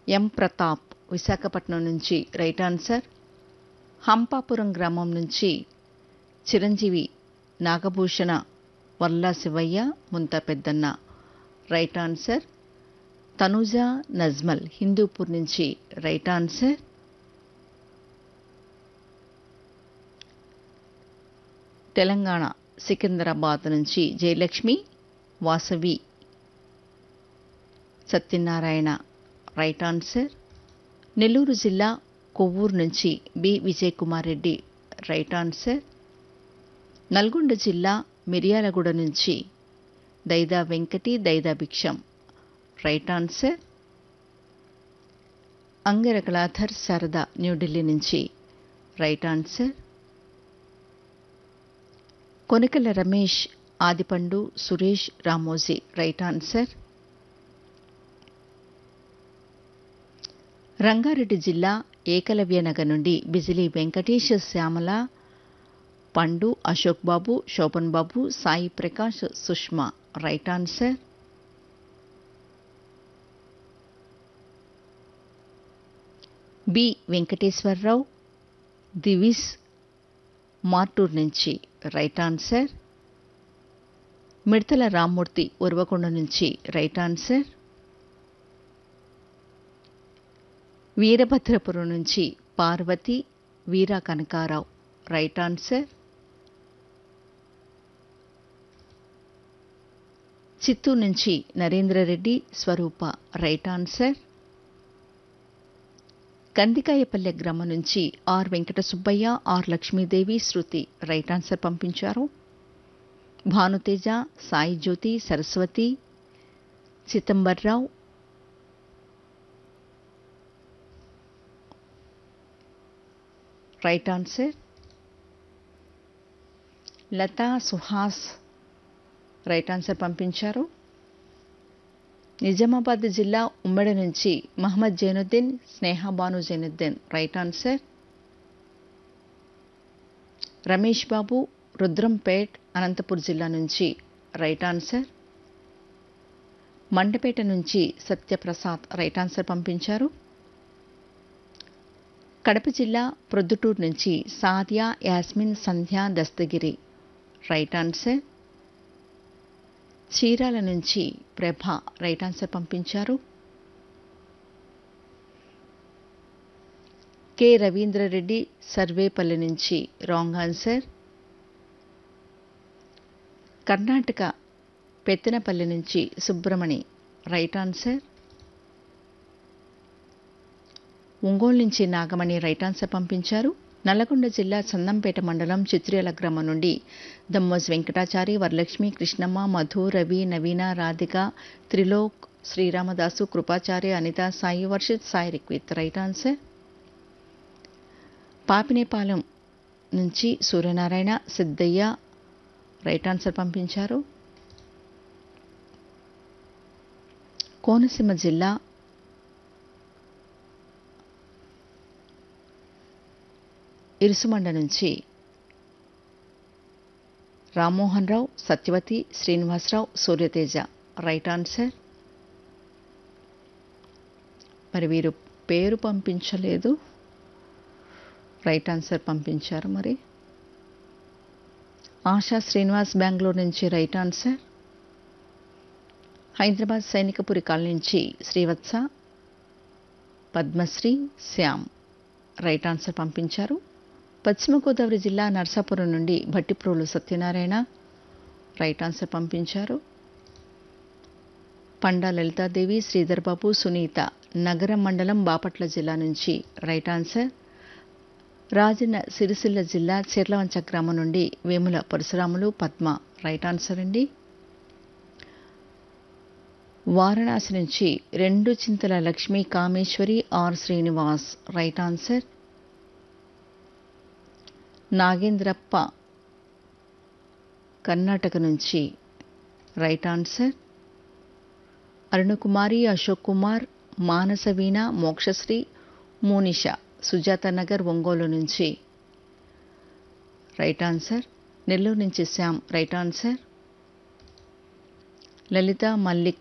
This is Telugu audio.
ఎం ప్రతాప్ విశాఖపట్నం నుంచి రైట్ ఆన్సర్ హంపాపురం గ్రామం నుంచి చిరంజీవి నాగభూషణ వల్లా శివయ్య ముంత పెద్దన్న రైట్ ఆన్సర్ తనుజ నజ్మల్ హిందూపూర్ నుంచి రైట్ ఆన్సర్ తెలంగాణ సికింద్రాబాద్ నుంచి జయలక్ష్మి వాసవి సత్యనారాయణ రైట్ ఆన్సర్ నెల్లూరు జిల్లా కొవ్వూరు నుంచి B Vijay Kumar Reddy right answer Nalgonda జిల్లా మిర్యాలగూడ నుంచి దైదా వెంకటి దైదా భిక్షం రైట్ ఆన్సర్ అంగరకళాధర్ శారద న్యూఢిల్లీ నుంచి right answer Konakala Ramesh Adipandu Suresh Ramoji right answer Rangareddy జిల్లా ఏకలవ్యనగర్ నుండి Bijili Venkatesh Syamala Pandu Ashok Babu Sobhan Babu Sai Prakash Sushma right answer B Venkateswararao Divis Martur నుంచి రైట్ ఆన్సర్ మిడతల రామ్మూర్తి ఉర్వకొండ నుంచి రైట్ ఆన్సర్ వీరభద్రపురం నుంచి పార్వతి వీరా కనకారావు రైట్ ఆన్సర్ చిత్తూరు నుంచి నరేంద్రరెడ్డి స్వరూప రైట్ ఆన్సర్ కందికాయపల్లె గ్రామం నుంచి R Venkata Subbaiah R Lakshmidevi Sruthi right answer పంపించారు Bhanuteja Sai Jyothi Saraswathi Chidambarrao right answer Latha Suhas right answer పంపించారు నిజామాబాద్ జిల్లా ఉమ్మడి నుంచి మహమ్మద్ జైనుద్దీన్ స్నేహబాను జైనుద్దీన్ రైట్ ఆన్సర్ రమేష్ బాబు రుద్రంపేట్ అనంతపూర్ జిల్లా నుంచి రైట్ ఆన్సర్ మండపేట నుంచి సత్యప్రసాద్ రైట్ ఆన్సర్ పంపించారు కడప జిల్లా ప్రొద్దుటూరు నుంచి సాదియా యాస్మిన్ సంధ్య దస్తగిరి రైట్ ఆన్సర్ చీరాల నుంచి ప్రభ రైట్ ఆన్సర్ పంపించారు కె రవీంద్రరెడ్డి సర్వేపల్లి నుంచి రాంగ్ ఆన్సర్ కర్ణాటక పెత్తనపల్లి నుంచి సుబ్రమణి రైట్ ఆన్సర్ ఒంగోలు నుంచి నాగమణి రైట్ ఆన్సర్ పంపించారు నల్లగొండ జిల్లా చందంపేట మండలం చిత్ర్యాల గ్రామం నుండి దమ్మోజ్ వెంకటాచారి వరలక్ష్మి కృష్ణమ్మ మధు రవి నవీన రాధిక త్రిలోక్ శ్రీరామదాసు కృపాచారి అనిత సాయి వర్షిత్ సాయి రిక్విత్ రైట్ ఆన్సర్ పాపినేపాలెం నుంచి సూర్యనారాయణ సిద్ధయ్య రైట్ ఆన్సర్ పంపించారు కోనసీమ జిల్లా ఇరుసుమండ నుంచి రామ్మోహన్ రావు సత్యవతి శ్రీనివాసరావు సూర్యతేజ రైట్ ఆన్సర్ మరి వీరు పేరు పంపించలేదు రైట్ ఆన్సర్ పంపించారు మరి ఆశా శ్రీనివాస్ బెంగళూరు నుంచి right answer Hyderabad Sainikpuri colony నుంచి శ్రీవత్స పద్మశ్రీ శ్యామ్ రైట్ ఆన్సర్ పంపించారు పశ్చిమ గోదావరి జిల్లా నర్సాపురం నుండి భట్టిప్రోలు సత్యనారాయణ రైట్ ఆన్సర్ పంపించారు పండా లలితాదేవి శ్రీధర్ బాబు సునీత నగరం మండలం బాపట్ల జిల్లా నుంచి రైట్ ఆన్సర్ రాజన్న సిరిసిల్ల జిల్లా చీర్లవంచ గ్రామం నుండి వేముల పరశురాములు పద్మ రైట్ ఆన్సర్ అండి వారణాసి నుంచి రెండు Chintala Lakshmi Kameswari R Srinivas right answer Nagendrappa Karnataka నుంచి రైట్ ఆన్సర్ అరుణకుమారి అశోక్ కుమార్ మానసవీణ మోక్షశ్రీ మోనిష సుజాత నగర్ ఒంగోలు నుంచి రైట్ ఆన్సర్ నెల్లూరు నుంచి శ్యామ్ రైట్ ఆన్సర్ లలిత మల్లిక్